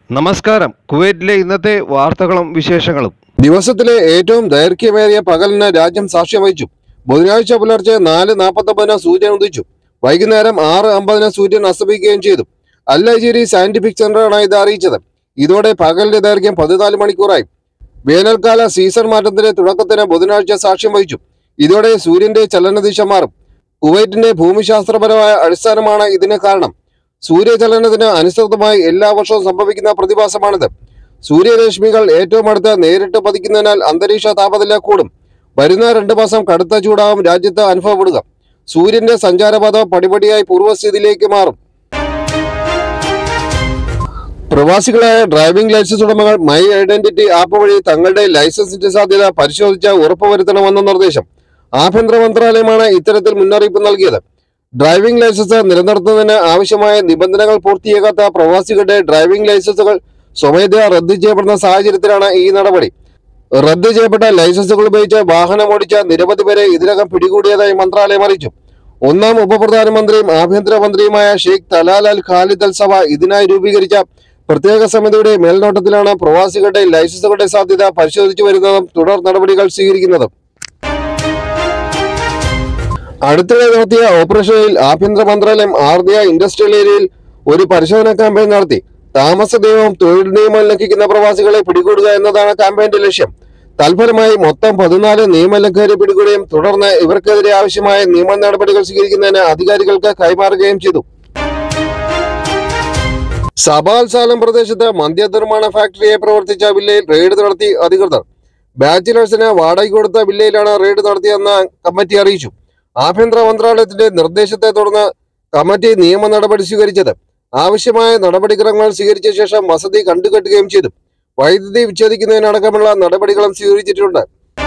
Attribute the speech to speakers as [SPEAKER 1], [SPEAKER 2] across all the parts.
[SPEAKER 1] നമസ്കാരം കുവൈറ്റിലെ ഇന്നത്തെ വാർത്തകളും വിശേഷങ്ങളും
[SPEAKER 2] ദിവസത്തിലെ ഏറ്റവും ദൈർഘ്യമേറിയ പകലിന് രാജ്യം സാക്ഷ്യം വഹിച്ചു ബുധനാഴ്ച പുലർച്ചെ നാല് നാൽപ്പത്തൊമ്പതിന് സൂര്യൻ ഉദിച്ചു വൈകുന്നേരം ആറ് അമ്പതിന് സൂര്യൻ അസ്തമിക്കുകയും ചെയ്തു അൽ അജീരി സയന്റിഫിക് സെന്ററാണ് ഇത് അറിയിച്ചത് ഇതോടെ പകലിന്റെ ദൈർഘ്യം പതിനാല് മണിക്കൂറായി വേനൽക്കാല സീസൺ മാറ്റത്തിന്റെ തുടക്കത്തിന് ബുധനാഴ്ച സാക്ഷ്യം വഹിച്ചു ഇതോടെ സൂര്യന്റെ ചലനദിശ മാറും കുവൈറ്റിന്റെ ഭൂമിശാസ്ത്രപരമായ അടിസ്ഥാനമാണ് ഇതിന് കാരണം സൂര്യചലനത്തിന് അനുസൃതമായി എല്ലാ വർഷവും സംഭവിക്കുന്ന പ്രതിഭാസമാണിത് സൂര്യരശ്മികൾ ഏറ്റവും അടുത്ത് നേരിട്ട് പതിക്കുന്നതിനാൽ അന്തരീക്ഷ താപനില കൂടും വരുന്ന രണ്ട് മാസം കടുത്ത ചൂടാവും രാജ്യത്ത് അനുഭവപ്പെടുക സൂര്യന്റെ സഞ്ചാരപാത പടിപടിയായി പൂർവ്വസ്ഥിതിയിലേക്ക് മാറും പ്രവാസികളായ ഡ്രൈവിംഗ് ലൈസൻസ് ഉടമകൾ മൈ ഐഡന്റിറ്റി ആപ്പ് വഴി തങ്ങളുടെ ലൈസൻസിന്റെ സാധ്യത പരിശോധിച്ച് ഉറപ്പുവരുത്തണമെന്ന നിർദ്ദേശം ആഭ്യന്തര മന്ത്രാലയമാണ് ഇത്തരത്തിൽ മുന്നറിയിപ്പ് നൽകിയത് ഡ്രൈവിംഗ് ലൈസൻസ് നിലനിർത്തുന്നതിന് ആവശ്യമായ നിബന്ധനകൾ പൂർത്തിയാകാത്ത പ്രവാസികളുടെ ഡ്രൈവിംഗ് ലൈസൻസുകൾ സ്വമേധയാ റദ്ദു ചെയ്യപ്പെടുന്ന സാഹചര്യത്തിലാണ് ഈ നടപടി റദ്ദു ചെയ്യപ്പെട്ട ലൈസൻസുകൾ ഉപയോഗിച്ച് വാഹനം ഓടിച്ച നിരവധി പേരെ ഇതിനകം പിടികൂടിയതായി മന്ത്രാലയം അറിയിച്ചു ഒന്നാം ഉപപ്രധാനമന്ത്രിയും ആഭ്യന്തരമന്ത്രിയുമായ Sheikh Talal Al Khalid Al Sabah ഇതിനായി രൂപീകരിച്ച പ്രത്യേക സമിതിയുടെ മേൽനോട്ടത്തിലാണ് പ്രവാസികളുടെ ലൈസൻസുകളുടെ സാധ്യത പരിശോധിച്ചു വരുന്നതും തുടർ നടപടികൾ സ്വീകരിക്കുന്നതും അടുത്തിടെ നടത്തിയ ഓപ്പറേഷനിൽ ആഭ്യന്തര മന്ത്രാലയം ആർദിയ ഇൻഡസ്ട്രിയൽ ഏരിയയിൽ ഒരു പരിശോധന ക്യാമ്പയിൻ നടത്തി താമസ നിയമം തൊഴിൽ നിയമം ലംഘിക്കുന്ന പ്രവാസികളെ പിടികൂടുക എന്നതാണ് ക്യാമ്പയിന്റെ ലക്ഷ്യം തൽഫലമായി മൊത്തം പതിനാല് നിയമലംഘകരെ പിടികൂടുകയും തുടർന്ന് ഇവർക്കെതിരെ ആവശ്യമായ നിയമ നടപടികൾ സ്വീകരിക്കുന്നതിന് അധികാരികൾക്ക് കൈമാറുകയും ചെയ്തു സബാൽ സാലം പ്രദേശത്ത് മദ്യനിർമ്മാണ ഫാക്ടറിയെ പ്രവർത്തിച്ച വില്ലയിൽ റെയ്ഡ് നടത്തി അധികൃതർ ബാച്ചിലേഴ്സിന് വാടക കൊടുത്ത വില്ലയിലാണ് റെയ്ഡ് നടത്തിയെന്ന് കമ്മിറ്റി അറിയിച്ചു ആഭ്യന്തര മന്ത്രാലയത്തിന്റെ നിർദ്ദേശത്തെ തുടർന്ന് കമ്മിറ്റി നിയമ നടപടി സ്വീകരിച്ചത് ആവശ്യമായ നടപടിക്രമങ്ങൾ സ്വീകരിച്ച ശേഷം വസതി കണ്ടുകെട്ടുകയും ചെയ്തു വൈദ്യുതി വിച്ഛേദിക്കുന്നതിനടക്കമുള്ള നടപടികളും സ്വീകരിച്ചിട്ടുണ്ട്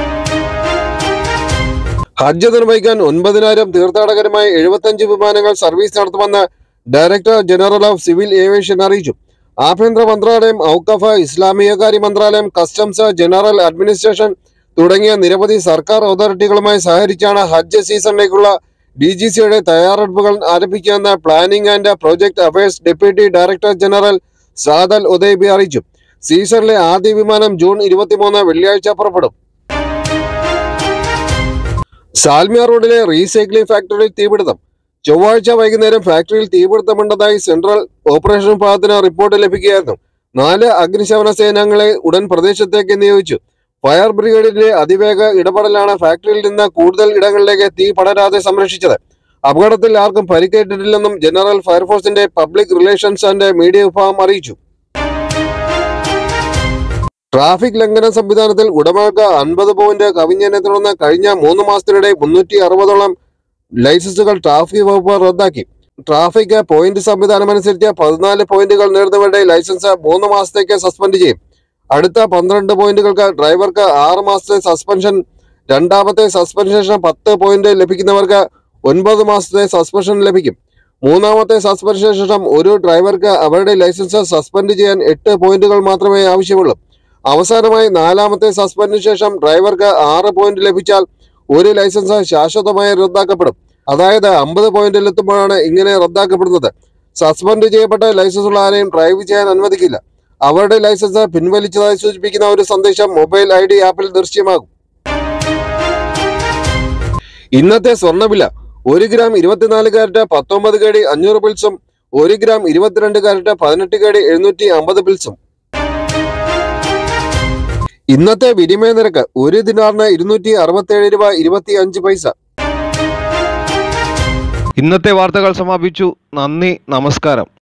[SPEAKER 2] ഹജ്ജ് നിർവഹിക്കാൻ ഒൻപതിനായിരം തീർത്ഥാടകരുമായി എഴുപത്തഞ്ച് വിമാനങ്ങൾ സർവീസ് നടത്തുമെന്ന് director general of civil aviation അറിയിച്ചു ആഭ്യന്തര മന്ത്രാലയം ഔക്കഫ് ഇസ്ലാമികകാര്യ മന്ത്രാലയം കസ്റ്റംസ് ജനറൽ അഡ്മിനിസ്ട്രേഷൻ തുടങ്ങിയ നിരവധി സർക്കാർ അതോറിറ്റികളുമായി സഹകരിച്ചാണ് ഹജ്ജ് സീസണിലേക്കുള്ള ഡി ജി സിയുടെ തയ്യാറെടുപ്പുകൾ ആരംഭിക്കുമെന്ന് planning and project affairs deputy director general സാദൽ ഉദയ്ബി അറിയിച്ചു സീസണിലെ ആദ്യ വിമാനം ജൂൺ ഇരുപത്തിമൂന്ന് വെള്ളിയാഴ്ച പുറപ്പെടും സാൽമിയ റോഡിലെ റീസൈക്ലിംഗ് ഫാക്ടറിയിൽ തീപിടുത്തം ചൊവ്വാഴ്ച വൈകുന്നേരം ഫാക്ടറിയിൽ തീപിടുത്തമുണ്ടതായി സെൻട്രൽ ഓപ്പറേഷൻ വിഭാഗത്തിന് റിപ്പോർട്ട് ലഭിക്കുകയായിരുന്നു നാല് അഗ്നിശമന സേനാംഗങ്ങളെ ഉടൻ പ്രദേശത്തേക്ക് നിയോഗിച്ചു ഫയർ ബ്രിഗേഡിന്റെ അതിവേഗ ഇടപെടലാണ് ഫാക്ടറിയിൽ നിന്ന് കൂടുതൽ ഇടങ്ങളിലേക്ക് തീ പടരാതെ സംരക്ഷിച്ചത് അപകടത്തിൽ ആർക്കും പരിക്കേറ്റിട്ടില്ലെന്നും ജനറൽ ഫയർഫോഴ്സിന്റെ പബ്ലിക് റിലേഷൻസ് ആൻഡ് മീഡിയ വിഭാഗം അറിയിച്ചു ട്രാഫിക് ലംഘന സംവിധാനത്തിൽ ഉടമകൾക്ക് അൻപത് പോയിന്റ് കവിഞ്ഞതിനെ തുടർന്ന് കഴിഞ്ഞ മൂന്ന് മാസത്തിനിടെ മുന്നൂറ്റി അറുപതോളം ലൈസൻസുകൾ ട്രാഫിക് വകുപ്പ് റദ്ദാക്കി ട്രാഫിക് പോയിന്റ് സംവിധാനം അനുസരിച്ച് പതിനാല് പോയിന്റുകൾ നേടുന്നവരുടെ ലൈസൻസ് മൂന്ന് മാസത്തേക്ക് സസ്പെൻഡ് ചെയ്യും അടുത്ത പന്ത്രണ്ട് പോയിന്റുകൾക്ക് ഡ്രൈവർക്ക് ആറ് മാസത്തെ സസ്പെൻഷൻ രണ്ടാമത്തെ സസ്പെൻഷൻ ശേഷം പത്ത് പോയിന്റ് ലഭിക്കുന്നവർക്ക് ഒൻപത് മാസത്തെ സസ്പെൻഷൻ ലഭിക്കും മൂന്നാമത്തെ സസ്പെൻഷൻ ശേഷം ഒരു ഡ്രൈവർക്ക് അവരുടെ ലൈസൻസ് സസ്പെൻഡ് ചെയ്യാൻ എട്ട് പോയിന്റുകൾ മാത്രമേ ആവശ്യമുള്ളൂ അവസാനമായി നാലാമത്തെ സസ്പെൻഡിന് ശേഷം ഡ്രൈവർക്ക് ആറ് പോയിന്റ് ലഭിച്ചാൽ ഒരു ലൈസൻസ് ശാശ്വതമായി റദ്ദാക്കപ്പെടും അതായത് അമ്പത് പോയിന്റിൽ എത്തുമ്പോഴാണ് ഇങ്ങനെ റദ്ദാക്കപ്പെടുന്നത് സസ്പെൻഡ് ചെയ്യപ്പെട്ട ലൈസൻസുള്ള ആരെയും ഡ്രൈവ് ചെയ്യാൻ അനുവദിക്കില്ല അവരുടെ ലൈസൻസ് പിൻവലിച്ചതായി സൂചിപ്പിക്കുന്ന ഒരു സന്ദേശം മൊബൈൽ ഐ ഡി ആപ്പിൽ ദൃശ്യമാകും ഇന്നത്തെ സ്വർണ്ണവില ഒരു ഗ്രാം ഇരുപത്തിനാല് കാരറ്റ് പത്തൊമ്പത് കേടി അഞ്ഞൂറ് പിൽസും ഒരു ഗ്രാം ഇരുപത്തിരണ്ട് കാരറ്റ് പതിനെട്ട് കേടി എഴുന്നൂറ്റി അമ്പത് പിൽസും ഇന്നത്തെ വിനിമയ നിരക്ക് ഒരു ദിനാറിന് ഇരുന്നൂറ്റി അറുപത്തേഴ് രൂപ ഇരുപത്തി അഞ്ച് പൈസ
[SPEAKER 1] ഇന്നത്തെ വാർത്തകൾ സമാപിച്ചു നന്ദി നമസ്കാരം